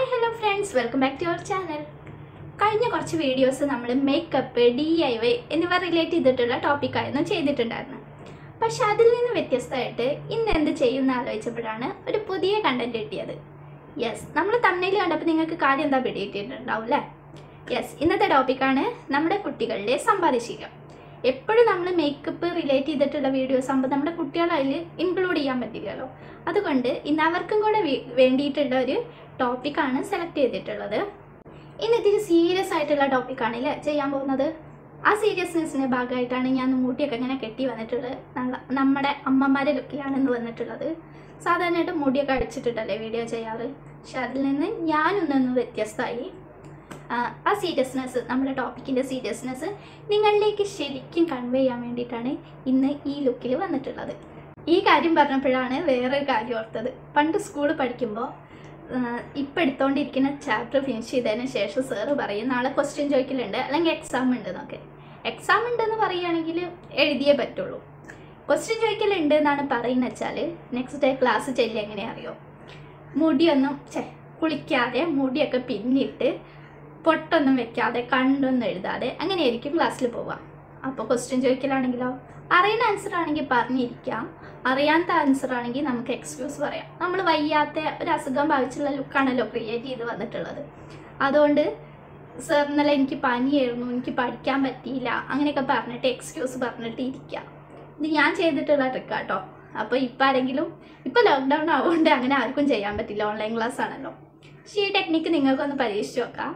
hi hello friends welcome back to our channel കഴിഞ്ഞ കുറച്ച് videos നമ്മൾ മേക്കപ്പ് ഡി ഐ വൈ എന്നിവ relate ചെയ്തിട്ടുള്ള ടോപ്പിക്കായിരുന്നു ചെയ്തിട്ടുണ്ടായിരുന്നത് പക്ഷെ അതിൽ നിന്ന് വ്യത്യസ്തമായിട്ട് ഇന്ന് എന്ത് ചെയ്യുമെന്ന് ആലോചിച്ചപ്പോഴാണ് ഒരു പുതിയ കണ്ടന്റ് കിട്ടിയത് യെസ് നമ്മൾ തമ്മിൽ കണ്ടപ്പോൾ നിങ്ങൾക്ക് കാര്യം എന്താ പിടികിട്ടിയിട്ടുണ്ടാവും അല്ലേ യെസ് ഇന്നത്തെ ടോപ്പിക്കാണ് നമ്മുടെ കുട്ടികളുടെ സമ്പാദ്യശീലം എപ്പോഴും നമ്മൾ മേക്കപ്പ് റിലേറ്റ് ചെയ്തിട്ടുള്ള വീഡിയോസ് ആകുമ്പോൾ നമ്മുടെ കുട്ടികളെ അതിൽ ഇൻക്ലൂഡ് ചെയ്യാൻ പറ്റില്ലല്ലോ അതുകൊണ്ട് ഇന്ന് അവർക്കും കൂടെ വേ- വേണ്ടിയിട്ടുള്ള ഒരു ടോപ്പിക്കാണ് സെലക്ട് ചെയ്തിട്ടുള്ളത് ഇന്ന് ഇത്തിരി സീരിയസ് ആയിട്ടുള്ള ടോപ്പിക്കാണ് അല്ലേ ചെയ്യാൻ പോകുന്നത് ആ സീരിയസ്നെസ്സിൻ്റെ ഭാഗമായിട്ടാണ് ഞാൻ മുടിയൊക്കെ ഇങ്ങനെ കെട്ടി വന്നിട്ടുള്ളത് നല്ല നമ്മുടെ അമ്മമാരെ ലുക്കിലാണ് ഇന്ന് വന്നിട്ടുള്ളത് സാധാരണയായിട്ട് മുടിയൊക്കെ അടിച്ചിട്ടിട്ടല്ലേ വീഡിയോ ചെയ്യാറ് പക്ഷെ അതിൽ നിന്ന് ഞാനൊന്നൊന്ന് വ്യത്യസ്തമായി ആ, ആ സീരിയസ്നെസ് നമ്മുടെ ടോപ്പിക്കിൻ്റെ സീരിയസ്നെസ് നിങ്ങളിലേക്ക് ശരിക്കും കൺവേ ചെയ്യാൻ വേണ്ടിയിട്ടാണ് ഇന്ന് ഈ ലുക്കിൽ വന്നിട്ടുള്ളത് ഈ കാര്യം പറഞ്ഞപ്പോഴാണ് വേറൊരു കാര്യം ഓർത്തത് പണ്ട് സ്കൂളിൽ പഠിക്കുമ്പോൾ ഇപ്പം എടുത്തുകൊണ്ടിരിക്കുന്ന ചാപ്റ്റർ ഫിനിഷ് ചെയ്തതിന് ശേഷം സാറ് പറയും നാളെ ക്വസ്റ്റ്യൻ ചോദിക്കലുണ്ട് അല്ലെങ്കിൽ എക്സാം ഉണ്ട് എന്നൊക്കെ എക്സാം ഉണ്ടെന്ന് പറയുകയാണെങ്കിൽ എഴുതിയേ പറ്റുള്ളൂ ക്വസ്റ്റ്യൻ ചോദിക്കലുണ്ട് എന്നാണ് പറയുന്നത് വെച്ചാൽ നെക്സ്റ്റ് ഡേ ക്ലാസ് ചെല്ലി എങ്ങനെ അറിയോ മുടിയൊന്നും ഛെ കുളിക്കാതെ മുടിയൊക്കെ പിന്നിട്ട് പൊട്ടൊന്നും വെക്കാതെ കണ്ടൊന്നും എഴുതാതെ അങ്ങനെയായിരിക്കും ക്ലാസ്സിൽ പോവുക അപ്പോൾ ക്വസ്റ്റ്യൻ ചോദിക്കലാണെങ്കിലോ അറിയുന്ന ആൻസർ ആണെങ്കിൽ പറഞ്ഞിരിക്കാം അറിയാത്ത ആൻസർ ആണെങ്കിൽ നമുക്ക് എക്സ്ക്യൂസ് പറയാം നമ്മൾ വയ്യാത്ത ഒരു അസുഖം ബാധിച്ചുള്ള ലുക്കാണല്ലോ ക്രിയേറ്റ് ചെയ്ത് വന്നിട്ടുള്ളത് അതുകൊണ്ട് സർ ഇന്നലെ എനിക്ക് പനിയായിരുന്നു എനിക്ക് പഠിക്കാൻ പറ്റിയില്ല അങ്ങനെയൊക്കെ പറഞ്ഞിട്ട് എക്സ്ക്യൂസ് പറഞ്ഞിട്ട് ഇരിക്കാം ഇത് ഞാൻ ചെയ്തിട്ടുള്ള ട്രിക്കാട്ടോ അപ്പോൾ ഇപ്പം ആരെങ്കിലും ഇപ്പോൾ ലോക്ക്ഡൗൺ ആവുകൊണ്ട് അങ്ങനെ ആർക്കും ചെയ്യാൻ പറ്റില്ല ഓൺലൈൻ ക്ലാസ് ആണല്ലോ പക്ഷേ ഈ ടെക്നിക്ക് നിങ്ങൾക്കൊന്ന് പരീക്ഷിച്ച് നോക്കാം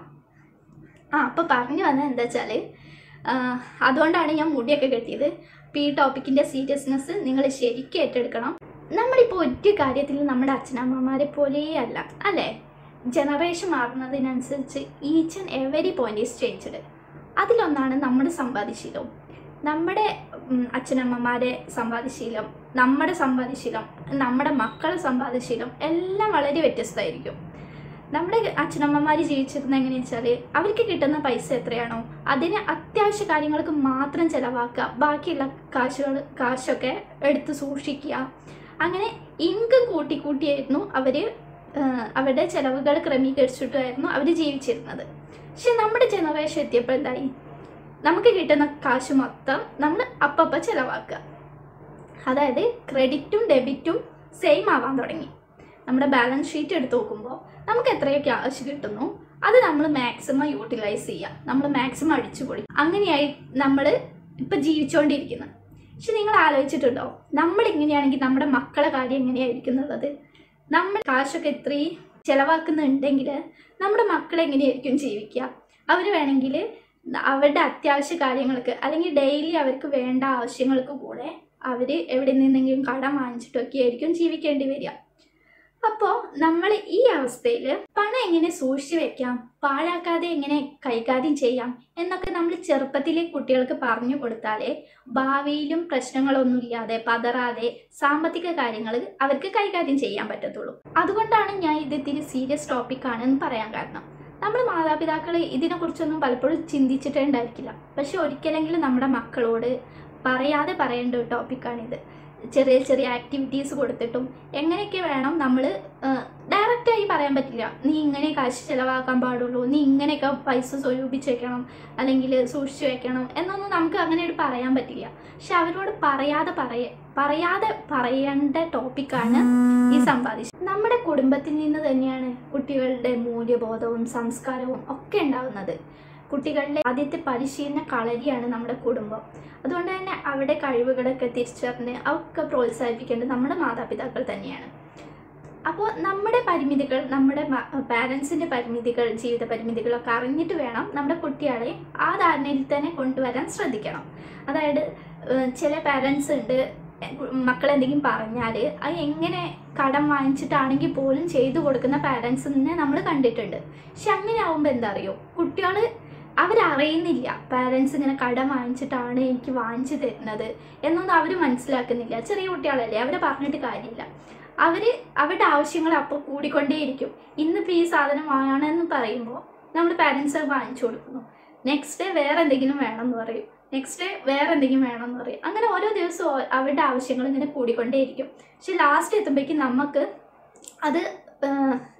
ആ അപ്പോൾ പറഞ്ഞു വന്നത് എന്താ വെച്ചാൽ അതുകൊണ്ടാണ് ഞാൻ മുടിയൊക്കെ കെട്ടിയത് അപ്പോൾ ഈ ടോപ്പിക്കിൻ്റെ സീരിയസ്നെസ് നിങ്ങൾ ശരിക്കും ഏറ്റെടുക്കണം നമ്മളിപ്പോൾ ഒറ്റ കാര്യത്തിൽ നമ്മുടെ അച്ഛനമ്മമാരെ പോലെയേ അല്ല അല്ലേ ജനറേഷൻ മാറുന്നതിനനുസരിച്ച് each and every point is changed അതിലൊന്നാണ് നമ്മുടെ സമ്പാദ്യശീലവും നമ്മുടെ ഉം, അച്ഛനമ്മമാരെ സമ്പാദ്യശീലം നമ്മുടെ സമ്പാദ്യശീലം നമ്മുടെ മക്കളുടെ സമ്പാദ്യശീലം എല്ലാം വളരെ വ്യത്യസ്തമായിരിക്കും നമ്മുടെ അച്ഛനമ്മമാർ ജീവിച്ചിരുന്ന എങ്ങനെയാണെന്ന് വെച്ചാൽ അവർക്ക് കിട്ടുന്ന പൈസ എത്രയാണോ അതിന് അത്യാവശ്യ കാര്യങ്ങൾക്ക് മാത്രം ചിലവാക്കുക ബാക്കിയുള്ള കാശുകൾ കാശൊക്കെ എടുത്ത് സൂക്ഷിക്കുക അങ്ങനെ ഇൻകം കൂട്ടി കൂട്ടിയായിരുന്നു അവർ അവരുടെ ചിലവുകൾ ക്രമീകരിച്ചിട്ടായിരുന്നു അവർ ജീവിച്ചിരുന്നത് പക്ഷെ നമ്മുടെ ജനറേഷൻ എത്തിയപ്പോൾ എന്തായി നമുക്ക് കിട്ടുന്ന കാശ് മൊത്തം നമ്മൾ അപ്പപ്പം ചിലവാക്കുക അതായത് ക്രെഡിറ്റും ഡെബിറ്റും സെയിം ആവാൻ തുടങ്ങി നമ്മുടെ ബാലൻസ് ഷീറ്റ് എടുത്ത് നോക്കുമ്പോൾ നമുക്ക് എത്രയൊക്കെ ക്യാഷ് കിട്ടുന്നു അത് നമ്മൾ മാക്സിമം യൂട്ടിലൈസ് ചെയ്യുക നമ്മൾ മാക്സിമം അടിച്ചു പൊളി അങ്ങനെയായി നമ്മൾ ഇപ്പം ജീവിച്ചുകൊണ്ടിരിക്കുന്നത് പക്ഷെ നിങ്ങൾ ആലോചിച്ചിട്ടുണ്ടോ നമ്മൾ ഇങ്ങനെയാണെങ്കിൽ നമ്മുടെ മക്കളെ കാര്യം എങ്ങനെയായിരിക്കും എന്നുള്ളത് നമ്മൾ കാശൊക്കെ ഇത്രയും ചിലവാക്കുന്നുണ്ടെങ്കിൽ നമ്മുടെ മക്കൾ എങ്ങനെയായിരിക്കും ജീവിക്കുക അവർ വേണമെങ്കിൽ അവരുടെ അത്യാവശ്യ കാര്യങ്ങൾക്ക് അല്ലെങ്കിൽ ഡെയിലി അവർക്ക് വേണ്ട ആവശ്യങ്ങൾക്ക് കൂടെ അവർ എവിടെ നിന്നെങ്കിലും കടം വാങ്ങിച്ചിട്ടൊക്കെ ആയിരിക്കും ജീവിക്കേണ്ടി വരിക അപ്പോൾ നമ്മൾ ഈ അവസ്ഥയിൽ പണം എങ്ങനെ സൂക്ഷിച്ചു വെക്കാം പാഴാക്കാതെ എങ്ങനെ കൈകാര്യം ചെയ്യാം എന്നൊക്കെ നമ്മൾ ചെറുപ്പത്തിലെ കുട്ടികൾക്ക് പറഞ്ഞു കൊടുത്താലേ ഭാവിയിലും പ്രശ്നങ്ങളൊന്നുമില്ലാതെ പതറാതെ സാമ്പത്തിക കാര്യങ്ങൾ അവർക്ക് കൈകാര്യം ചെയ്യാൻ പറ്റത്തുള്ളൂ അതുകൊണ്ടാണ് ഞാൻ ഇത് ഇത്തിരി സീരിയസ് ടോപ്പിക്കാണെന്ന് പറയാൻ കാരണം നമ്മൾ മാതാപിതാക്കൾ ഇതിനെക്കുറിച്ചൊന്നും പലപ്പോഴും ചിന്തിച്ചിട്ടേ ഉണ്ടായിരിക്കില്ല പക്ഷെ ഒരിക്കലെങ്കിലും നമ്മുടെ മക്കളോട് പറയാതെ പറയേണ്ട ഒരു ടോപ്പിക്കാണിത് ചെറിയ ചെറിയ ആക്ടിവിറ്റീസ് കൊടുത്തിട്ടും എങ്ങനെയൊക്കെ വേണം നമ്മൾ ഡയറക്റ്റായി പറയാൻ പറ്റില്ല നീ ഇങ്ങനെ കാശ് ചിലവാക്കാൻ പാടുള്ളൂ നീ ഇങ്ങനെയൊക്കെ പൈസ സ്വരൂപിച്ച് വെക്കണം അല്ലെങ്കിൽ സൂക്ഷിച്ചു വെക്കണം എന്നൊന്നും നമുക്ക് അങ്ങനെ ഒരു പറയാൻ പറ്റില്ല പക്ഷെ അവരോട് പറയാതെ പറയ പറയാതെ പറയേണ്ട ടോപ്പിക്കാണ് ഈ സമ്പാദിച്ചത് നമ്മുടെ കുടുംബത്തിൽ നിന്ന് തന്നെയാണ് കുട്ടികളുടെ മൂല്യബോധവും സംസ്കാരവും ഒക്കെ ഉണ്ടാകുന്നത് കുട്ടികളുടെ ആദ്യത്തെ പരിശീലന കളരിയാണ് നമ്മുടെ കുടുംബം അതുകൊണ്ട് തന്നെ അവിടെ കഴിവുകളൊക്കെ തിരിച്ചറിഞ്ഞ് അവർക്ക് പ്രോത്സാഹിപ്പിക്കേണ്ടത് നമ്മുടെ മാതാപിതാക്കൾ തന്നെയാണ് അപ്പോൾ നമ്മുടെ പരിമിതികൾ നമ്മുടെ പാരൻസിൻ്റെ പരിമിതികൾ ജീവിത പരിമിതികളൊക്കെ അറിഞ്ഞിട്ട് വേണം നമ്മുടെ കുട്ടികളെ ആ ധാരണയിൽ തന്നെ കൊണ്ടുവരാൻ ശ്രദ്ധിക്കണം അതായത് ഏഹ് ചില പാരൻസ് ഉണ്ട് മക്കൾ എന്തെങ്കിലും പറഞ്ഞാൽ അത് എങ്ങനെ കടം വാങ്ങിച്ചിട്ടാണെങ്കിൽ പോലും ചെയ്തു കൊടുക്കുന്ന പാരൻസിനെ നമ്മൾ കണ്ടിട്ടുണ്ട് പക്ഷെ അങ്ങനെ ആവുമ്പോൾ എന്താ അറിയോ കുട്ടികൾ അവരറിയുന്നില്ല പാരൻസ് ഇങ്ങനെ കടം വാങ്ങിച്ചിട്ടാണ് എനിക്ക് വാങ്ങിച്ചു തരുന്നത് എന്നൊന്നും അവർ മനസ്സിലാക്കുന്നില്ല ചെറിയ കുട്ടികളല്ലേ അവരെ പറഞ്ഞിട്ട് കാര്യമില്ല അവർ അവരുടെ ആവശ്യങ്ങൾ അപ്പോൾ കൂടിക്കൊണ്ടേയിരിക്കും ഇന്നിപ്പോൾ ഈ സാധനം വാങ്ങണമെന്ന് പറയുമ്പോൾ നമ്മൾ പാരൻസ് വാങ്ങിച്ചു കൊടുക്കുന്നു നെക്സ്റ്റ് ഡേ വേറെ എന്തെങ്കിലും വേണമെന്ന് പറയും നെക്സ്റ്റ് ഡേ വേറെ എന്തെങ്കിലും വേണമെന്ന് പറയും അങ്ങനെ ഓരോ ദിവസവും ഓ- അവരുടെ ആവശ്യങ്ങൾ ഇങ്ങനെ കൂടിക്കൊണ്ടേയിരിക്കും പക്ഷെ ലാസ്റ്റ് എത്തുമ്പോഴേക്കും നമുക്ക് അത്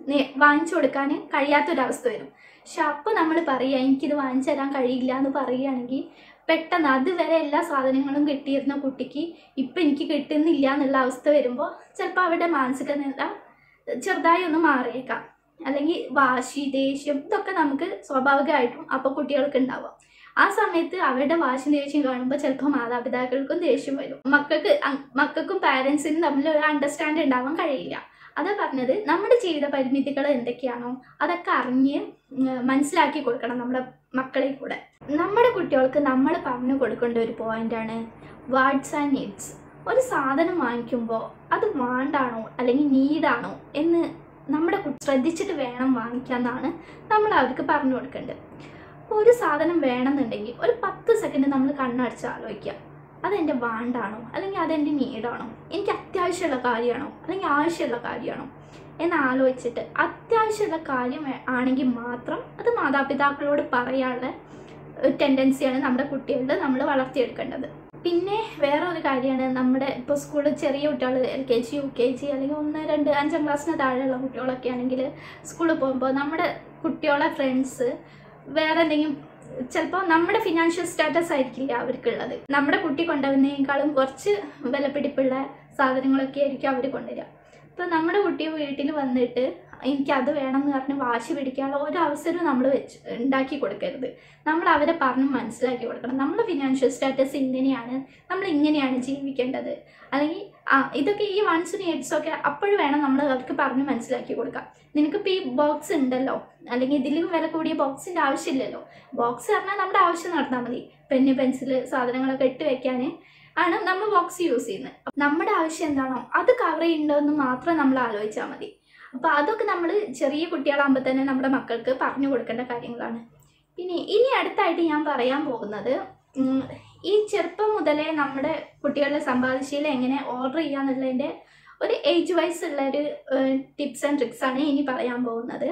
നേ- വാങ്ങിച്ചു കൊടുക്കാൻ കഴിയാത്തൊരവസ്ഥ വരും പക്ഷെ അപ്പോൾ നമ്മൾ പറയുക എനിക്കിത് വാങ്ങിച്ചു തരാൻ കഴിയില്ല എന്ന് പറയുകയാണെങ്കിൽ പെട്ടെന്ന് അതുവരെ എല്ലാ സാധനങ്ങളും കിട്ടിയിരുന്ന കുട്ടിക്ക് ഇപ്പം എനിക്ക് കിട്ടുന്നില്ല എന്നുള്ള അവസ്ഥ വരുമ്പോൾ ചിലപ്പോൾ അവരുടെ മാനസിക നില ചെറുതായി ഒന്ന് മാറിയേക്കാം അല്ലെങ്കിൽ വാശി ദേഷ്യം ഇതൊക്കെ നമുക്ക് സ്വാഭാവികമായിട്ടും അപ്പോൾ കുട്ടികൾക്ക് ഉണ്ടാവാം ആ സമയത്ത് അവരുടെ വാശി ദേഷ്യം കാണുമ്പോൾ ചിലപ്പോൾ മാതാപിതാക്കൾക്കും ദേഷ്യം വരും മക്കൾക്ക് അ- മക്കൾക്കും പാരൻസിനും തമ്മിൽ ഒരു അണ്ടർസ്റ്റാൻഡ് ഉണ്ടാവാൻ കഴിയില്ല അതാ പറഞ്ഞത് നമ്മുടെ ജീവിത പരിമിതികൾ എന്തൊക്കെയാണോ അതൊക്കെ അറിഞ്ഞ് ഉം, മനസ്സിലാക്കി കൊടുക്കണം നമ്മുടെ മക്കളെ കൂടെ നമ്മുടെ കുട്ടികൾക്ക് നമ്മൾ പറഞ്ഞു കൊടുക്കേണ്ട ഒരു പോയിന്റാണ് വാട്സ് ആൻഡ് നീഡ്സ് ഒരു സാധനം വാങ്ങിക്കുമ്പോൾ അത് വാണ്ടാണോ അല്ലെങ്കിൽ നീഡാണോ എന്ന് നമ്മുടെ കുട്ടി ശ്രദ്ധിച്ചിട്ട് വേണം വാങ്ങിക്കാന്നാണ് നമ്മൾ അവർക്ക് പറഞ്ഞു കൊടുക്കേണ്ടത് അപ്പോൾ ഒരു സാധനം വേണമെന്നുണ്ടെങ്കിൽ ഒരു പത്ത് സെക്കൻഡ് നമ്മൾ കണ്ണടച്ച് ആലോചിക്കുക അതെൻ്റെ വാണ്ടാണോ അല്ലെങ്കിൽ അതെൻ്റെ നീഡാണോ എനിക്ക് അത്യാവശ്യമുള്ള കാര്യമാണോ അല്ലെങ്കിൽ ആവശ്യമുള്ള കാര്യമാണോ എന്ന് ആലോചിച്ചിട്ട് അത്യാവശ്യമുള്ള കാര്യം വേ- ആണെങ്കിൽ മാത്രം അത് മാതാപിതാക്കളോട് പറയാനുള്ള ടെൻഡൻസിയാണ് നമ്മുടെ കുട്ടികളിൽ നമ്മൾ വളർത്തിയെടുക്കേണ്ടത് പിന്നെ വേറെ ഒരു കാര്യമാണ് നമ്മുടെ ഇപ്പോൾ സ്കൂളിൽ ചെറിയ കുട്ടികൾ L K G U K G അല്ലെങ്കിൽ ഒന്ന് രണ്ട് അഞ്ചാം ക്ലാസ്സിന് താഴെയുള്ള കുട്ടികളൊക്കെ ആണെങ്കിൽ സ്കൂളിൽ പോകുമ്പോൾ നമ്മുടെ കുട്ടികളെ ഫ്രണ്ട്സ് വേറെ എന്തെങ്കിലും ചിലപ്പോൾ നമ്മുടെ ഫിനാൻഷ്യൽ സ്റ്റാറ്റസ് ആയിരിക്കില്ല അവർക്കുള്ളത് നമ്മുടെ കുട്ടി കൊണ്ടുവന്നതിനേക്കാളും കുറച്ച് വിലപിടിപ്പുള്ള സാധനങ്ങളൊക്കെ ആയിരിക്കും അവർ കൊണ്ടുവരിക അപ്പോൾ നമ്മുടെ കുട്ടി വീട്ടിൽ വന്നിട്ട് എനിക്കത് വേണം എന്ന് പറഞ്ഞ് വാശി പിടിക്കാനുള്ള ഒരു അവസരവും നമ്മൾ വെച്ച് ഉണ്ടാക്കി കൊടുക്കരുത് നമ്മൾ അവരെ പറഞ്ഞ് മനസ്സിലാക്കി കൊടുക്കണം നമ്മുടെ ഫിനാൻഷ്യൽ സ്റ്റാറ്റസ് ഇങ്ങനെയാണ് നമ്മൾ ഇങ്ങനെയാണ് ജീവിക്കേണ്ടത് അല്ലെങ്കിൽ ആ ഇതൊക്കെ ഈ വൺസ് നീഡ്സ് ഒക്കെ അപ്പോഴും വേണം നമ്മൾ അവർക്ക് പറഞ്ഞ് മനസ്സിലാക്കി കൊടുക്കാം നിനക്കിപ്പോൾ ഈ ബോക്സ് ഉണ്ടല്ലോ അല്ലെങ്കിൽ ഇതിൽ വില കൂടിയ ബോക്സിൻ്റെ ആവശ്യമില്ലല്ലോ ബോക്സ് പറഞ്ഞാൽ നമ്മുടെ ആവശ്യം നടന്നാൽ മതി പെന്ന് പെൻസിൽ സാധനങ്ങളൊക്കെ ഇട്ട് വെക്കാൻ ആണ് നമ്മൾ ബോക്സ് യൂസ് ചെയ്യുന്നത് നമ്മുടെ ആവശ്യം എന്താണോ അത് കവർ ചെയ്യുന്നുണ്ടോ എന്ന് മാത്രം നമ്മൾ ആലോചിച്ചാൽ മതി അപ്പോൾ അതൊക്കെ നമ്മൾ ചെറിയ കുട്ടികളാകുമ്പോൾ തന്നെ നമ്മുടെ മക്കൾക്ക് പറഞ്ഞു കൊടുക്കേണ്ട കാര്യങ്ങളാണ് പിന്നെ ഇനി അടുത്തായിട്ട് ഞാൻ പറയാൻ പോകുന്നത് ഉം, ഈ ചെറുപ്പം മുതലേ നമ്മുടെ കുട്ടികളുടെ സമ്പാദ്യശീലം എങ്ങനെ ഓർഡർ ചെയ്യാന്നുള്ളതിൻ്റെ ഒരു ഏജ് വൈസ് ഉള്ള ഒരു ടിപ്സ് ആൻഡ് ട്രിക്സ് ആണ് ഇനി പറയാൻ പോകുന്നത്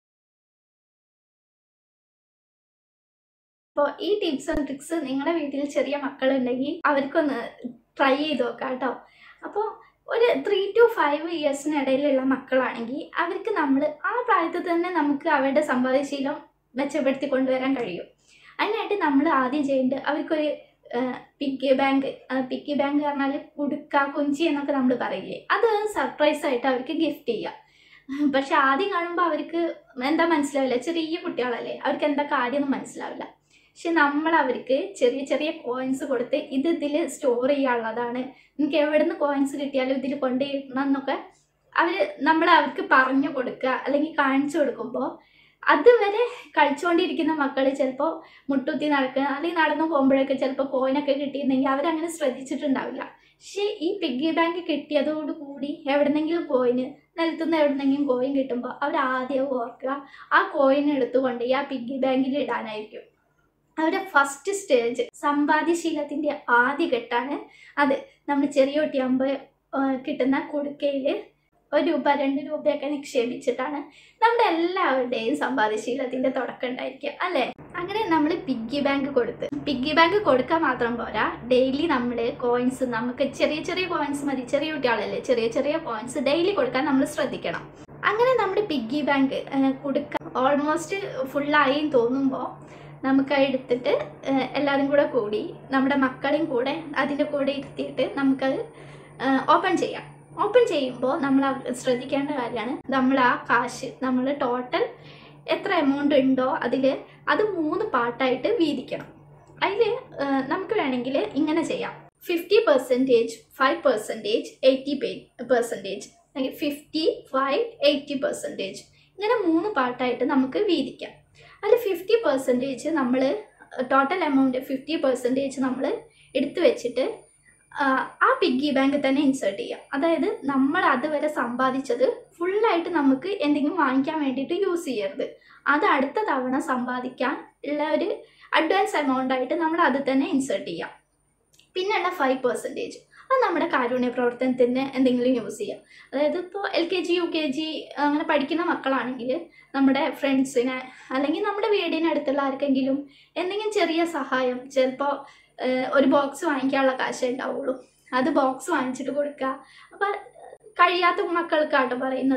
അപ്പോൾ ഈ ടിപ്സ് ആൻഡ് ട്രിക്സ് നിങ്ങളുടെ വീട്ടിൽ ചെറിയ മക്കളുണ്ടെങ്കിൽ അവർക്കൊന്ന് ട്രൈ ചെയ്ത് നോക്കാം കേട്ടോ അപ്പോൾ ഒരു ത്രീ ടു ഫൈവ് ഇയേഴ്സിനിടയിലുള്ള മക്കളാണെങ്കിൽ അവർക്ക് നമ്മൾ ആ പ്രായത്തിൽ തന്നെ നമുക്ക് അവരുടെ സമ്പാദ്യശീലം മെച്ചപ്പെടുത്തി കൊണ്ടുവരാൻ കഴിയും അതിനായിട്ട് നമ്മൾ ആദ്യം ചെയ്യേണ്ടത് അവർക്കൊരു പിക്കി ബാങ്ക് പിക്കി ബാങ്ക് പറഞ്ഞാൽ കുടുക്ക കുഞ്ചി എന്നൊക്കെ നമ്മൾ പറയില്ലേ അത് സർപ്രൈസ് ആയിട്ട് അവർക്ക് ഗിഫ്റ്റ് ചെയ്യാം പക്ഷെ ആദ്യം കാണുമ്പോൾ അവർക്ക് എന്താ മനസ്സിലാവില്ല ചെറിയ കുട്ടികളല്ലേ അവർക്ക് എന്താ കാര്യമൊന്നും മനസ്സിലാവില്ല പക്ഷെ നമ്മൾ അവർക്ക് ചെറിയ ചെറിയ കോയിൻസ് കൊടുത്ത് ഇത് ഇതിൽ സ്റ്റോർ ചെയ്യാനുള്ളതാണ് നിങ്ങൾക്ക് എവിടെ നിന്ന് കോയിൻസ് കിട്ടിയാലും ഇതിൽ കൊണ്ടുപോയിടണം എന്നൊക്കെ അവർ നമ്മൾ അവർക്ക് പറഞ്ഞു കൊടുക്കുക അല്ലെങ്കിൽ കാണിച്ചു കൊടുക്കുമ്പോൾ അതുവരെ കളിച്ചുകൊണ്ടിരിക്കുന്ന മക്കൾ ചിലപ്പോൾ മുട്ടുത്തി നടക്കുക അല്ലെങ്കിൽ നടന്നു പോകുമ്പോഴൊക്കെ ചിലപ്പോൾ കോയിനൊക്കെ കിട്ടിയിരുന്നെങ്കിൽ അവരങ്ങനെ ശ്രദ്ധിച്ചിട്ടുണ്ടാവില്ല പക്ഷേ ഈ പിഗ്ഗി ബാങ്ക് കിട്ടിയതോടുകൂടി എവിടെന്നെങ്കിലും കോയിന് നിലത്തുനിന്ന് എവിടെന്നെങ്കിലും കോയിൻ കിട്ടുമ്പോൾ അവർ ആദ്യം ഓർക്കുക ആ കോയിൻ എടുത്തുകൊണ്ട് ആ പിഗ്ഗി ബാങ്കിൽ ഇടാനായിരിക്കും അവരുടെ ഫസ്റ്റ് സ്റ്റേജ് സമ്പാദ്യശീലത്തിൻ്റെ ആദ്യ ഘട്ടമാണ് അത് നമ്മൾ ചെറിയ കുട്ടിയാകുമ്പോൾ കിട്ടുന്ന കുടുക്കയിൽ ഒരു രൂപ രണ്ട് രൂപയൊക്കെ നിക്ഷേപിച്ചിട്ടാണ് നമ്മുടെ എല്ലാവരുടെയും സമ്പാദ്യശീലത്തിൻ്റെ തുടക്കം ഉണ്ടായിരിക്കുക അല്ലേ അങ്ങനെ നമ്മൾ പിഗ്ഗി ബാങ്ക് കൊടുത്ത് പിഗ്ഗി ബാങ്ക് കൊടുക്കാൻ മാത്രം പോരാ ഡെയിലി നമ്മൾ കോയിൻസ് നമുക്ക് ചെറിയ ചെറിയ കോയിൻസ് മതി ചെറിയ കുട്ടികളല്ലേ ചെറിയ ചെറിയ കോയിൻസ് ഡെയിലി കൊടുക്കാൻ നമ്മൾ ശ്രദ്ധിക്കണം അങ്ങനെ നമ്മുടെ പിഗ്ഗി ബാങ്ക് കൊടുക്ക ഓൾമോസ്റ്റ് ഫുള്ളായി തോന്നുമ്പോൾ നമുക്ക് എടുത്തിട്ട് ഏഹ്, എല്ലാവരും കൂടെ കൂടി നമ്മുടെ മക്കളെയും കൂടെ അതിൻ്റെ കൂടെ ഇരുത്തിയിട്ട് നമുക്കത് ഓപ്പൺ ചെയ്യാം ഓപ്പൺ ചെയ്യുമ്പോൾ നമ്മൾ അവ- ശ്രദ്ധിക്കേണ്ട കാര്യമാണ് നമ്മൾ ആ കാശ് നമ്മൾ ടോട്ടൽ എത്ര എമൗണ്ട് ഉണ്ടോ അതിൽ അത് മൂന്ന് പാർട്ടായിട്ട് വീതിക്കണം അതിൽ നമുക്ക് വേണമെങ്കിൽ ഇങ്ങനെ ചെയ്യാം fifty percentage five percentage eighty percentage അല്ലെങ്കിൽ ഫിഫ്റ്റി ഫൈവ് എയ്റ്റി പെർസെൻറ്റേജ് ഇങ്ങനെ മൂന്ന് പാർട്ടായിട്ട് നമുക്ക് വീതിക്കാം അതിൽ ഫിഫ്റ്റി പെർസെൻറ്റേജ് നമ്മൾ ടോട്ടൽ എമൗണ്ട് ഫിഫ്റ്റി പെർസെൻറ്റേജ് നമ്മൾ എടുത്തു വെച്ചിട്ട് ആ, ആ പിഗ്ഗി ബാങ്ക് തന്നെ ഇൻസേർട്ട് ചെയ്യാം അതായത് നമ്മൾ അതുവരെ സമ്പാദിച്ചത് ഫുള്ളായിട്ട് നമുക്ക് എന്തെങ്കിലും വാങ്ങിക്കാൻ വേണ്ടിയിട്ട് യൂസ് ചെയ്യരുത് അത് അടുത്ത തവണ സമ്പാദിക്കാൻ ഉള്ള ഒരു അഡ്വാൻസ് എമൗണ്ട് ആയിട്ട് നമ്മൾ അത് തന്നെ ഇൻസേർട്ട് ചെയ്യാം പിന്നെയുള്ള ഫൈവ് പെർസെൻറ്റേജ് അത് നമ്മുടെ കാരുണ്യ പ്രവർത്തനത്തിന് എന്തെങ്കിലും യൂസ് ചെയ്യാം അതായത് ഇപ്പോൾ L K G U K G അങ്ങനെ പഠിക്കുന്ന മക്കളാണെങ്കിൽ നമ്മുടെ ഫ്രണ്ട്സിന് അല്ലെങ്കിൽ നമ്മുടെ വീടിനടുത്തുള്ള ആർക്കെങ്കിലും എന്തെങ്കിലും ചെറിയ സഹായം ചിലപ്പോൾ ഒരു ബോക്സ് വാങ്ങിക്കാനുള്ള കാശേ ഉണ്ടാവുള്ളൂ അത് ബോക്സ് വാങ്ങിച്ചിട്ട് കൊടുക്കുക അപ്പം കഴിയാത്ത മക്കൾക്കാട്ടോ പറയുന്നത്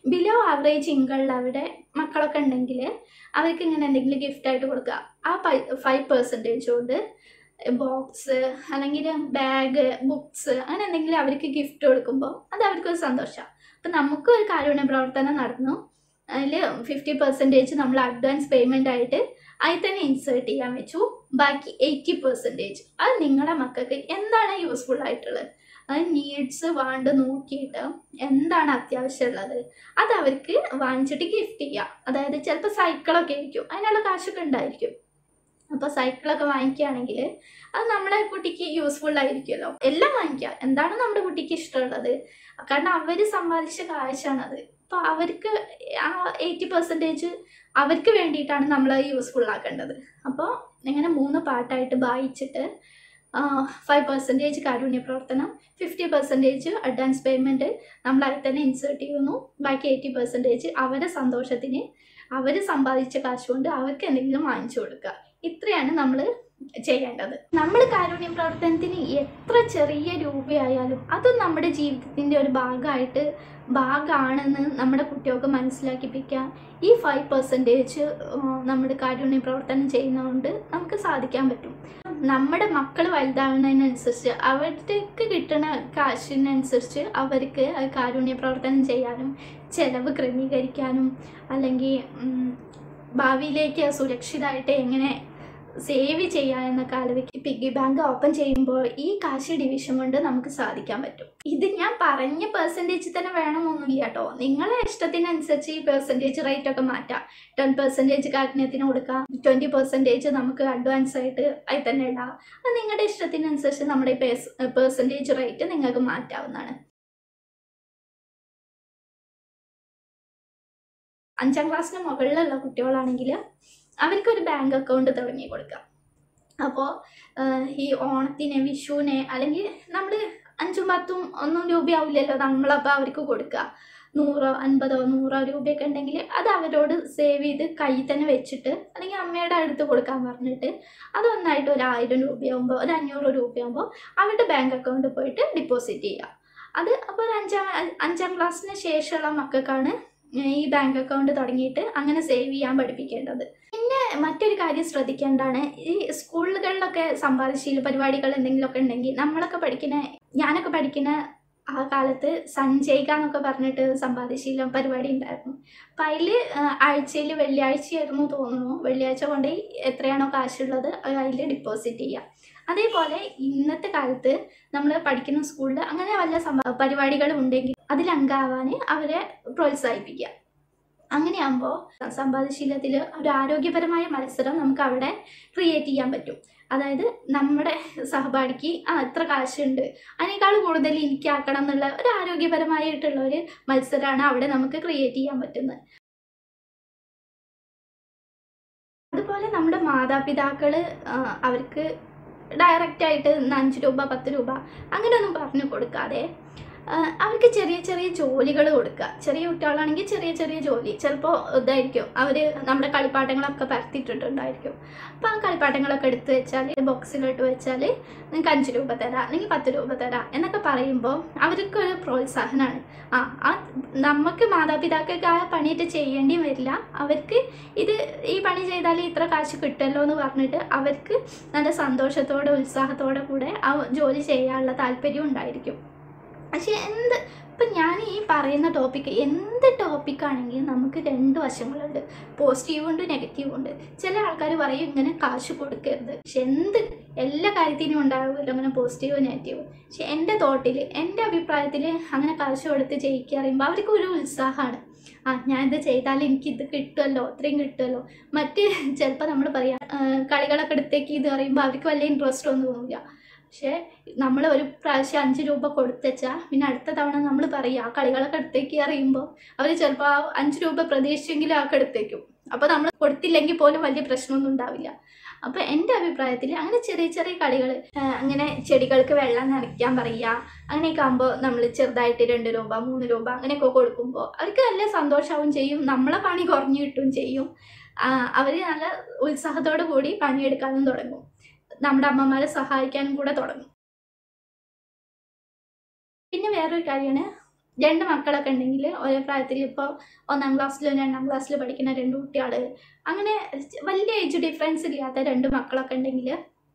ബിലോ ആവറേജ് ഇൻകമുള്ളവരുടെ മക്കളൊക്കെ ഉണ്ടെങ്കിൽ അവർക്ക് ഇങ്ങനെ എന്തെങ്കിലും ഗിഫ്റ്റായിട്ട് കൊടുക്കുക ആ പൈ ഫൈവ് പെർസെൻറ്റേജ് കൊണ്ട് ബോക്സ് അല്ലെങ്കിൽ ബാഗ് ബുക്സ് അങ്ങനെ എന്തെങ്കിലും അവർക്ക് ഗിഫ്റ്റ് കൊടുക്കുമ്പോൾ അത് അവർക്കൊരു സന്തോഷമാണ് അപ്പം നമുക്കും ഒരു കാരുണ്യ പ്രവർത്തനം നടന്നു അതിൽ ഫിഫ്റ്റി പെർസെൻറ്റേജ് നമ്മൾ അഡ്വാൻസ് പേയ്മെൻ്റ് ആയിട്ട് അതിൽ തന്നെ ഇൻസേർട്ട് ചെയ്യാൻ വെച്ചു ബാക്കി എയ്റ്റി പെർസെൻറ്റേജ് അത് നിങ്ങളുടെ മക്കൾക്ക് എന്താണ് യൂസ്ഫുൾ ആയിട്ടുള്ളത് അത് നീഡ്സ് വേണ്ട നോക്കിയിട്ട് എന്താണ് അത്യാവശ്യമുള്ളത് അത് അവർക്ക് വാങ്ങിച്ചിട്ട് ഗിഫ്റ്റ് ചെയ്യുക അതായത് ചിലപ്പോൾ സൈക്കിളൊക്കെ ആയിരിക്കും അതിനുള്ള കാശൊക്കെ ഉണ്ടായിരിക്കും അപ്പോൾ സൈക്കിളൊക്കെ വാങ്ങിക്കുകയാണെങ്കിൽ അത് നമ്മുടെ കുട്ടിക്ക് യൂസ്ഫുൾ ആയിരിക്കുമല്ലോ എല്ലാം വാങ്ങിക്കുക എന്താണ് നമ്മുടെ കുട്ടിക്ക് ഇഷ്ടമുള്ളത് കാരണം അവർ സമ്പാദിച്ച കാശാണത് അപ്പോൾ അവർക്ക് ആ എയ്റ്റി പെർസെൻറ്റേജ് അവർക്ക് വേണ്ടിയിട്ടാണ് നമ്മൾ യൂസ്ഫുൾ ആക്കേണ്ടത് അപ്പോൾ ഇങ്ങനെ മൂന്ന് പാട്ടായിട്ട് വായിച്ചിട്ട് ഫൈവ് പെർസെൻറ്റേജ് കാരുണ്യ പ്രവർത്തനം ഫിഫ്റ്റി പെർസെൻറ്റേജ് അഡ്വാൻസ് പേയ്മെൻറ്റ് നമ്മൾ അതിൽ തന്നെ ഇൻസേർട്ട് ചെയ്യുന്നു ബാക്കി എയ്റ്റി പെർസെൻറ്റേജ് അവരുടെ സന്തോഷത്തിന് അവർ സമ്പാദിച്ച കാശ് കൊണ്ട് അവർക്ക് എന്തെങ്കിലും വാങ്ങിച്ചു കൊടുക്കുക ഇത്രയാണ് നമ്മൾ ചെയ്യേണ്ടത് നമ്മൾ കാരുണ്യ പ്രവർത്തനത്തിന് എത്ര ചെറിയ രൂപയായാലും അത് നമ്മുടെ ജീവിതത്തിൻ്റെ ഒരു ഭാഗമായിട്ട് ഭാഗമാണെന്ന് നമ്മുടെ കുട്ടികൾക്ക് മനസ്സിലാക്കിപ്പിക്കാൻ ഈ ഫൈവ് പെർസെൻറ്റേജ് നമ്മുടെ കാരുണ്യ പ്രവർത്തനം ചെയ്യുന്നതുകൊണ്ട് നമുക്ക് സാധിക്കാൻ പറ്റും നമ്മുടെ മക്കൾ വലുതാവുന്നതിനനുസരിച്ച് അവർക്ക് കിട്ടുന്ന കാശിനനുസരിച്ച് അവർക്ക് അത് കാരുണ്യ പ്രവർത്തനം ചെയ്യാനും ചിലവ് ക്രമീകരിക്കാനും അല്ലെങ്കിൽ ഉം, ഭാവിയിലേക്ക് സുരക്ഷിതമായിട്ട് എങ്ങനെ സേവ് ചെയ്യാം എന്നൊക്കെ ആലോചിക്കും പിഗ്ഗി ബാങ്ക് ഓപ്പൺ ചെയ്യുമ്പോൾ ഈ കാശ് ഡിവിഷൻ കൊണ്ട് നമുക്ക് സാധിക്കാൻ പറ്റും ഇത് ഞാൻ പറഞ്ഞ പെർസെൻറ്റേജ് തന്നെ വേണമെന്നൊന്നുമില്ല കേട്ടോ നിങ്ങളെ ഇഷ്ടത്തിനനുസരിച്ച് ഈ പെർസെൻറ്റേജ് റേറ്റ് ഒക്കെ മാറ്റാം ടെൻ പെർസെൻറ്റേജ് കാരുണ്യത്തിന് കൊടുക്കാം ട്വൻറ്റി പെർസെൻറ്റേജ് നമുക്ക് അഡ്വാൻസ് ആയിട്ട് അതിൽ തന്നെ ഇടാം അത് നിങ്ങളുടെ ഇഷ്ടത്തിനനുസരിച്ച് നമ്മുടെ ഈ പെർസെൻറ്റേജ് റേറ്റ് നിങ്ങൾക്ക് മാറ്റാവുന്നതാണ് അഞ്ചാം ക്ലാസ്സിന് മുകളിലുള്ള കുട്ടികളാണെങ്കിൽ അവർക്കൊരു ബാങ്ക് അക്കൗണ്ട് തുടങ്ങി കൊടുക്കാം അപ്പോൾ ഈ ഓണത്തിന് വിഷുവിന് അല്ലെങ്കിൽ നമ്മൾ അഞ്ചും പത്തും ഒന്നും രൂപയാവില്ലല്ലോ നമ്മളപ്പോൾ അവർക്ക് കൊടുക്കുക നൂറോ അൻപതോ നൂറോ രൂപയൊക്കെ ഉണ്ടെങ്കിൽ അത് അവരോട് സേവ് ചെയ്ത് കയ്യിൽ തന്നെ വെച്ചിട്ട് അല്ലെങ്കിൽ അമ്മയുടെ അടുത്ത് കൊടുക്കാൻ പറഞ്ഞിട്ട് അത് ഒന്നായിട്ട് ഒരു ആയിരം രൂപയാകുമ്പോൾ ഒരു അഞ്ഞൂറ് രൂപയാകുമ്പോൾ അവരുടെ ബാങ്ക് അക്കൗണ്ടിൽ പോയിട്ട് ഡെപ്പോസിറ്റ് ചെയ്യുക അത് അപ്പോൾ ഒരു അഞ്ചാം അഞ്ചാം ക്ലാസ്സിന് ശേഷമുള്ള മക്കൾക്കാണ് ഈ ബാങ്ക് അക്കൗണ്ട് തുടങ്ങിയിട്ട് അങ്ങനെ സേവ് ചെയ്യാൻ പഠിപ്പിക്കേണ്ടത് പിന്നെ മറ്റൊരു കാര്യം ശ്രദ്ധിക്കേണ്ടതാണ് ഈ സ്കൂളുകളിലൊക്കെ സമ്പാദിശീല പരിപാടികൾ എന്തെങ്കിലുമൊക്കെ ഉണ്ടെങ്കിൽ നമ്മളൊക്കെ പഠിക്കുന്ന ഞാനൊക്കെ പഠിക്കുന്ന ആ കാലത്ത് സഞ്ചയിക എന്നൊക്കെ പറഞ്ഞിട്ട് സമ്പാദ്യശീലം പരിപാടി ഉണ്ടായിരുന്നു അപ്പം അതിൽ ആഴ്ചയിൽ വെള്ളിയാഴ്ചയായിരുന്നു തോന്നുന്നു വെള്ളിയാഴ്ച കൊണ്ട് എത്രയാണോ കാശുള്ളത് അത് അതിൽ ഡിപ്പോസിറ്റ് ചെയ്യുക അതേപോലെ ഇന്നത്തെ കാലത്ത് നമ്മൾ പഠിക്കുന്ന സ്കൂളിൽ അങ്ങനെ വല്ല സമ്പ പരിപാടികൾ ഉണ്ടെങ്കിൽ അതിൽ അംഗമാവാൻ അവരെ പ്രോത്സാഹിപ്പിക്കുക അങ്ങനെയാകുമ്പോൾ സമ്പാദ്യശീലത്തിൽ ഒരു ആരോഗ്യപരമായ മത്സരം നമുക്ക് അവിടെ ക്രിയേറ്റ് ചെയ്യാൻ പറ്റും അതായത് നമ്മുടെ സഹപാഠിക്ക് ആ എത്ര കാശുണ്ട് അതിനേക്കാൾ കൂടുതൽ എനിക്കാക്കണം എന്നുള്ള ഒരു ആരോഗ്യപരമായിട്ടുള്ള ഒരു മത്സരമാണ് അവിടെ നമുക്ക് ക്രിയേറ്റ് ചെയ്യാൻ പറ്റുന്നത് അതുപോലെ നമ്മുടെ മാതാപിതാക്കൾ അവർക്ക് ഡയറക്റ്റായിട്ട് അഞ്ച് രൂപ പത്ത് രൂപ അങ്ങനെയൊന്നും പറഞ്ഞു കൊടുക്കാതെ ആ, അവർക്ക് ചെറിയ ചെറിയ ജോലികൾ കൊടുക്കുക ചെറിയ കുട്ടികളാണെങ്കിൽ ചെറിയ ചെറിയ ജോലി ചിലപ്പോൾ ഇതായിരിക്കും അവർ നമ്മുടെ കളിപ്പാട്ടങ്ങളൊക്കെ പരത്തിയിട്ടിട്ടുണ്ടായിരിക്കും അപ്പോൾ ആ കളിപ്പാട്ടങ്ങളൊക്കെ എടുത്ത് വെച്ചാൽ ബോക്സിലിട്ട് വെച്ചാൽ നിങ്ങൾക്ക് അഞ്ച് രൂപ തരാം അല്ലെങ്കിൽ പത്ത് രൂപ തരാം എന്നൊക്കെ പറയുമ്പോൾ അവർക്കൊരു പ്രോത്സാഹനമാണ് ആ ആ നമുക്ക് മാതാപിതാക്കൾക്ക് ആ പണിയിട്ട് ചെയ്യേണ്ടിയും വരില്ല അവർക്ക് ഇത് ഈ പണി ചെയ്താൽ ഇത്ര കാശ് കിട്ടുമല്ലോ എന്ന് പറഞ്ഞിട്ട് അവർക്ക് നല്ല സന്തോഷത്തോടെ ഉത്സാഹത്തോടെ കൂടെ ആ ജോലി ചെയ്യാനുള്ള താല്പര്യം ഉണ്ടായിരിക്കും പക്ഷെ എന്ത് ഇപ്പം ഞാൻ ഈ പറയുന്ന ടോപ്പിക്ക് എന്ത് ടോപ്പിക്കാണെങ്കിലും നമുക്ക് രണ്ട് വശങ്ങളുണ്ട് പോസിറ്റീവും ഉണ്ട് നെഗറ്റീവും ഉണ്ട് ചില ആൾക്കാർ പറയും ഇങ്ങനെ കാശ് കൊടുക്കരുത് പക്ഷെ എന്ത് എല്ലാ കാര്യത്തിനും ഉണ്ടാവുമല്ലോ അങ്ങനെ പോസിറ്റീവ് നെഗറ്റീവ് പക്ഷെ എൻ്റെ തോട്ടിൽ എൻ്റെ അഭിപ്രായത്തിൽ അങ്ങനെ കാശ് കൊടുത്ത് ജയിക്കുക പറയുമ്പോൾ അവർക്ക് ഒരു ഉത്സാഹമാണ് ആ ഞാൻ ഇത് ചെയ്താൽ എനിക്ക് ഇത് കിട്ടുമല്ലോ ഇത്രയും കിട്ടുമല്ലോ മറ്റ് ചിലപ്പോൾ നമ്മൾ പറയാം ആ, കളികളൊക്കെ എടുത്തേക്ക് ഇത് പറയുമ്പോൾ അവർക്ക് വലിയ ഇൻട്രസ്റ്റ് ഒന്നും തോന്നില്ല പക്ഷേ നമ്മൾ ഒരു പ്രാവശ്യം അഞ്ച് രൂപ കൊടുത്തുവെച്ചാൽ പിന്നെ അടുത്ത തവണ നമ്മൾ പറയും ആ കളികളൊക്കെ എടുത്തേക്ക് അറിയുമ്പോൾ അവർ ചിലപ്പോൾ ആ അഞ്ച് രൂപ പ്രതീക്ഷിച്ചെങ്കിലും ആൾക്ക് എടുത്തേക്കും അപ്പോൾ നമ്മൾ കൊടുത്തില്ലെങ്കിൽ പോലും വലിയ പ്രശ്നമൊന്നും ഉണ്ടാവില്ല അപ്പോൾ എൻ്റെ അഭിപ്രായത്തിൽ അങ്ങനെ ചെറിയ ചെറിയ കളികൾ അങ്ങനെ ചെടികൾക്ക് വെള്ളം നനയ്ക്കാൻ പറയുക അങ്ങനെയൊക്കെ ആകുമ്പോൾ നമ്മൾ ചെറുതായിട്ട് രണ്ട് രൂപ മൂന്ന് രൂപ അങ്ങനെയൊക്കെ കൊടുക്കുമ്പോൾ അവർക്ക് നല്ല സന്തോഷമാവും ചെയ്യും നമ്മളെ പണി കുറഞ്ഞു കിട്ടുകയും ചെയ്യും അവർ നല്ല ഉത്സാഹത്തോടു കൂടി പണിയെടുക്കാനും തുടങ്ങും നമ്മുടെ അമ്മമാരെ സഹായിക്കാനും കൂടെ തുടങ്ങും പിന്നെ വേറൊരു കാര്യമാണ് രണ്ട് മക്കളൊക്കെ ഉണ്ടെങ്കിൽ ഒരേ പ്രായത്തിൽ ഇപ്പോൾ ഒന്നാം ക്ലാസ്സിലും രണ്ടാം ക്ലാസ്സിലും പഠിക്കുന്ന രണ്ട് കുട്ടികൾ അങ്ങനെ വലിയ ഏജ് ഡിഫറൻസ് ഇല്ലാത്ത രണ്ട് മക്കളൊക്കെ ഉണ്ടെങ്കിൽ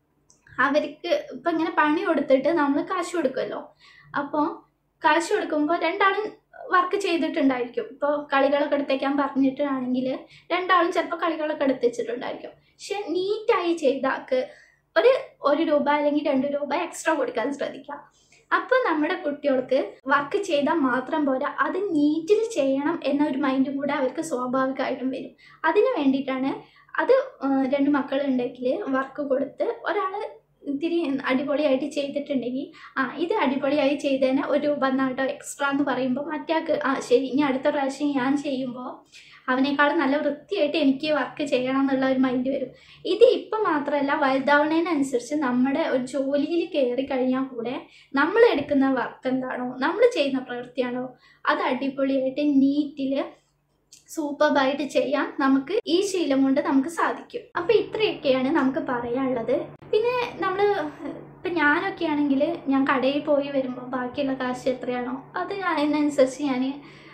അവർക്ക് ഇപ്പം ഇങ്ങനെ പണി കൊടുത്തിട്ട് നമ്മൾ കാശ് കൊടുക്കുമല്ലോ അപ്പോൾ കാശ് കൊടുക്കുമ്പോൾ രണ്ടാളും വർക്ക് ചെയ്തിട്ടുണ്ടായിരിക്കും ഇപ്പോൾ കളികളൊക്കെ എടുത്തേക്കാൻ പറഞ്ഞിട്ടാണെങ്കിൽ രണ്ടാളും ചിലപ്പോൾ കളികളൊക്കെ എടുത്ത് വെച്ചിട്ടുണ്ടായിരിക്കും പക്ഷെ നീറ്റായി ചെയ്ത ആൾക്ക് ഒരു ഒരു രൂപ അല്ലെങ്കിൽ രണ്ട് രൂപ എക്സ്ട്രാ കൊടുക്കാൻ ശ്രദ്ധിക്കുക അപ്പോൾ നമ്മുടെ കുട്ടികൾക്ക് വർക്ക് ചെയ്താൽ മാത്രം പോരാ അത് നീറ്റിൽ ചെയ്യണം എന്ന ഒരു മൈൻഡും കൂടെ അവർക്ക് സ്വാഭാവികമായിട്ടും വരും അതിന് വേണ്ടിയിട്ടാണ് അത് ആ, രണ്ട് മക്കളുണ്ടെങ്കിൽ വർക്ക് കൊടുത്ത് ഒരാൾ ഇത്തിരി അടിപൊളിയായിട്ട് ചെയ്തിട്ടുണ്ടെങ്കിൽ ആ ഇത് അടിപൊളിയായി ചെയ്തതിന് ഒരു രൂപ എന്നാട്ടോ എക്സ്ട്രാ എന്ന് പറയുമ്പോൾ മറ്റേക്ക് ആ ശരി ഇനി അടുത്ത പ്രാവശ്യം ഞാൻ ചെയ്യുമ്പോൾ അവനേക്കാളും നല്ല വൃത്തിയായിട്ട് എനിക്ക് വർക്ക് ചെയ്യണം എന്നുള്ള ഒരു മൈൻഡ് വരും ഇത് ഇപ്പം മാത്രമല്ല വലുതാവുന്നതിനനുസരിച്ച് നമ്മുടെ ഒരു ജോലിയിൽ കയറി കഴിഞ്ഞാൽ കൂടെ നമ്മൾ എടുക്കുന്ന വർക്ക് എന്താണോ നമ്മൾ ചെയ്യുന്ന പ്രവൃത്തിയാണോ അത് അടിപൊളിയായിട്ട് നീറ്റിൽ സൂപ്പർബായിട്ട് ചെയ്യാൻ നമുക്ക് ഈ ശീലം കൊണ്ട് നമുക്ക് സാധിക്കും അപ്പോൾ ഇത്രയൊക്കെയാണ് നമുക്ക് പറയാനുള്ളത് പിന്നെ നമ്മൾ ഇപ്പം ഞാനൊക്കെ ആണെങ്കിൽ ഞാൻ കടയിൽ പോയി വരുമ്പോൾ ബാക്കിയുള്ള കാശ് എത്രയാണോ അത് അതിനനുസരിച്ച് ഞാൻ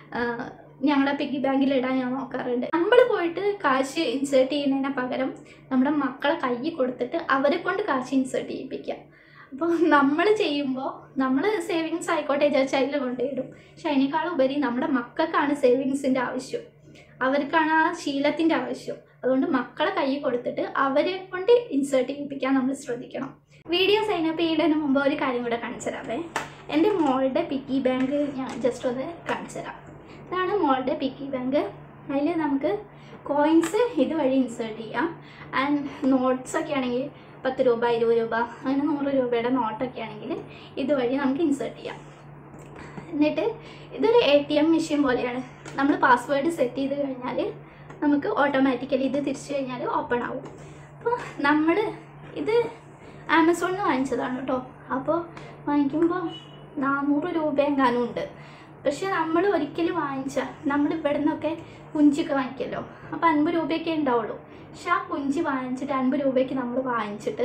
ഞങ്ങളുടെ പിഗ്ഗി ബാങ്കിൽ ഇടാൻ ഞാൻ നോക്കാറുണ്ട് നമ്മൾ പോയിട്ട് കാശ് ഇൻസേർട്ട് ചെയ്യുന്നതിന് പകരം നമ്മുടെ മക്കളെ കയ്യിൽ കൊടുത്തിട്ട് അവരെ കൊണ്ട് കാശ് ഇൻസേർട്ട് ചെയ്യിപ്പിക്കുക അപ്പോൾ നമ്മൾ ചെയ്യുമ്പോൾ നമ്മൾ സേവിങ്സ് ആയിക്കോട്ടെ വിചാരിച്ച് അതിൽ കൊണ്ടുപോയിടും പക്ഷെ അതിനേക്കാളും ഉപരി നമ്മുടെ മക്കൾക്കാണ് സേവിങ്സിൻ്റെ ആവശ്യം അവർക്കാണ് ആ ശീലത്തിൻ്റെ ആവശ്യം അതുകൊണ്ട് മക്കളെ കയ്യിൽ കൊടുത്തിട്ട് അവരെ കൊണ്ട് ഇൻസേർട്ട് ചെയ്യിപ്പിക്കാൻ നമ്മൾ ശ്രദ്ധിക്കണം വീഡിയോ സൈനപ്പ് ചെയ്യുന്നതിന് മുമ്പ് ഒരു കാര്യം കൂടെ കാണിച്ചു തരാവേ എൻ്റെ മോളുടെ പിക്കി ബാങ്ക് ഞാൻ ജസ്റ്റ് ഒന്ന് കാണിച്ചു തരാം ഇതാണ് മോളുടെ പിക്കി ബാങ്ക് അതിൽ നമുക്ക് കോയിൻസ് ഇതുവഴി ഇൻസേർട്ട് ചെയ്യാം ആൻഡ് നോട്ട്സ് ഒക്കെ ആണെങ്കിൽ പത്ത് രൂപ ഇരുപത് രൂപ അങ്ങനെ നൂറ് രൂപയുടെ നോട്ടൊക്കെ ആണെങ്കിൽ ഇതുവഴി നമുക്ക് ഇൻസേർട്ട് ചെയ്യാം എന്നിട്ട് ഇതൊരു എ ടി എം മെഷീൻ പോലെയാണ് നമ്മൾ പാസ്വേഡ് സെറ്റ് ചെയ്ത് കഴിഞ്ഞാൽ നമുക്ക് ഓട്ടോമാറ്റിക്കലി ഇത് തിരിച്ചു കഴിഞ്ഞാൽ ഓപ്പൺ ആവും അപ്പോൾ നമ്മൾ ഇത് ആമസോണിൽ നിന്ന് വാങ്ങിച്ചതാണ് കേട്ടോ അപ്പോൾ വാങ്ങിക്കുമ്പോൾ നാനൂറ് രൂപ എങ്ങാനും ഉണ്ട് പക്ഷെ നമ്മൾ ഒരിക്കലും വാങ്ങിച്ച നമ്മൾ ഇവിടെ നിന്നൊക്കെ കുഞ്ചൊക്കെ വാങ്ങിക്കുമല്ലോ അപ്പോൾ അൻപത് രൂപയൊക്കെ ഉണ്ടാവുള്ളൂ പക്ഷെ ആ കുഞ്ചി വാങ്ങിച്ചിട്ട് അൻപത് രൂപയ്ക്ക് നമ്മൾ വാങ്ങിച്ചിട്ട്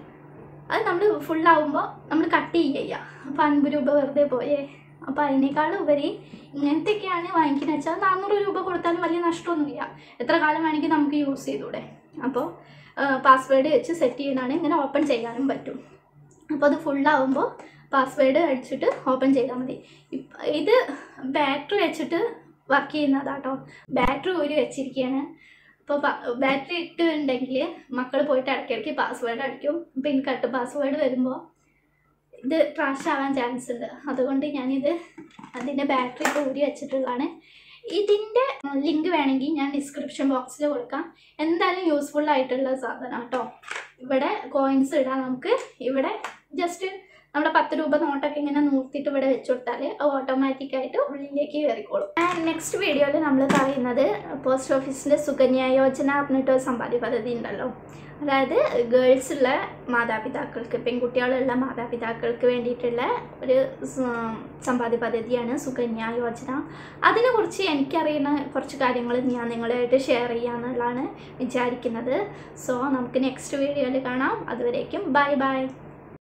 അത് നമ്മൾ ഫുള്ളാവുമ്പോൾ നമ്മൾ കട്ട് ചെയ്യുക അപ്പോൾ അൻപത് രൂപ വെറുതെ പോയേ അപ്പോൾ അതിനേക്കാളും ഉപരി ഇങ്ങനത്തെയൊക്കെയാണ് വാങ്ങിക്കുന്നത് വെച്ചാൽ നാനൂറ് രൂപ കൊടുത്താലും വലിയ നഷ്ടമൊന്നുമില്ല എത്ര കാലം വേണമെങ്കിൽ നമുക്ക് യൂസ് ചെയ്തൂടെ അപ്പോൾ പാസ്വേഡ് വെച്ച് സെറ്റ് ചെയ്യുന്നതാണ് ഇങ്ങനെ ഓപ്പൺ ചെയ്യാനും പറ്റും അപ്പോൾ അത് ഫുള്ളാവുമ്പോൾ പാസ്വേഡ് അടിച്ചിട്ട് ഓപ്പൺ ചെയ്താൽ മതി ഇപ്പ- ഇത് ബാറ്ററി വെച്ചിട്ട് വർക്ക് ചെയ്യുന്നതാട്ടോ ബാറ്ററി ഊരി വെച്ചിരിക്കുകയാണ് അപ്പോൾ ബാറ്ററി ഇട്ടുണ്ടെങ്കിൽ മക്കൾ പോയിട്ട് ഇടയ്ക്കിടയ്ക്ക് പാസ്വേഡ് അടിക്കും പിൻ കട്ട് പാസ്വേഡ് വരുമ്പോൾ ഇത് ട്രാഷ് ആവാൻ ചാൻസ് ഉണ്ട് അതുകൊണ്ട് ഞാനിത് അതിൻ്റെ ബാറ്ററി ഇപ്പോൾ ഊരി വെച്ചിട്ടുള്ളതാണ് ഇതിൻ്റെ ലിങ്ക് വേണമെങ്കിൽ ഞാൻ ഡിസ്ക്രിപ്ഷൻ ബോക്സിൽ കൊടുക്കാം എന്തായാലും യൂസ്ഫുൾ ആയിട്ടുള്ള സാധനം കേട്ടോ ഇവിടെ കോയിൻസ് ഇടാം നമുക്ക് ഇവിടെ ജസ്റ്റ് നമ്മുടെ പത്ത് രൂപ നോട്ടൊക്കെ ഇങ്ങനെ നൂർത്തിയിട്ട് ഇവിടെ വെച്ച് കൊടുത്താൽ ഓട്ടോമാറ്റിക്കായിട്ട് ഉള്ളിലേക്ക് കയറിക്കോളും ആൻഡ് നെക്സ്റ്റ് വീഡിയോയിൽ നമ്മൾ പറയുന്നത് പോസ്റ്റ് ഓഫീസിലെ സുകന്യ യോജന പറഞ്ഞിട്ടൊരു സമ്പാദ്യ പദ്ധതി ഉണ്ടല്ലോ അതായത് ഗേൾസ് ഉള്ള മാതാപിതാക്കൾക്ക് പെൺകുട്ടികളുള്ള മാതാപിതാക്കൾക്ക് വേണ്ടിയിട്ടുള്ള ഒരു സ- സമ്പാദ്യ പദ്ധതിയാണ് സുകന്യ യോജന അതിനെക്കുറിച്ച് എനിക്കറിയുന്ന കുറച്ച് കാര്യങ്ങൾ ഞാൻ നിങ്ങളുമായിട്ട് ഷെയർ ചെയ്യാമെന്നുള്ളതാണ് വിചാരിക്കുന്നത് സോ നമുക്ക് നെക്സ്റ്റ് വീഡിയോയിൽ കാണാം അതുവരേക്കും ബൈ ബൈ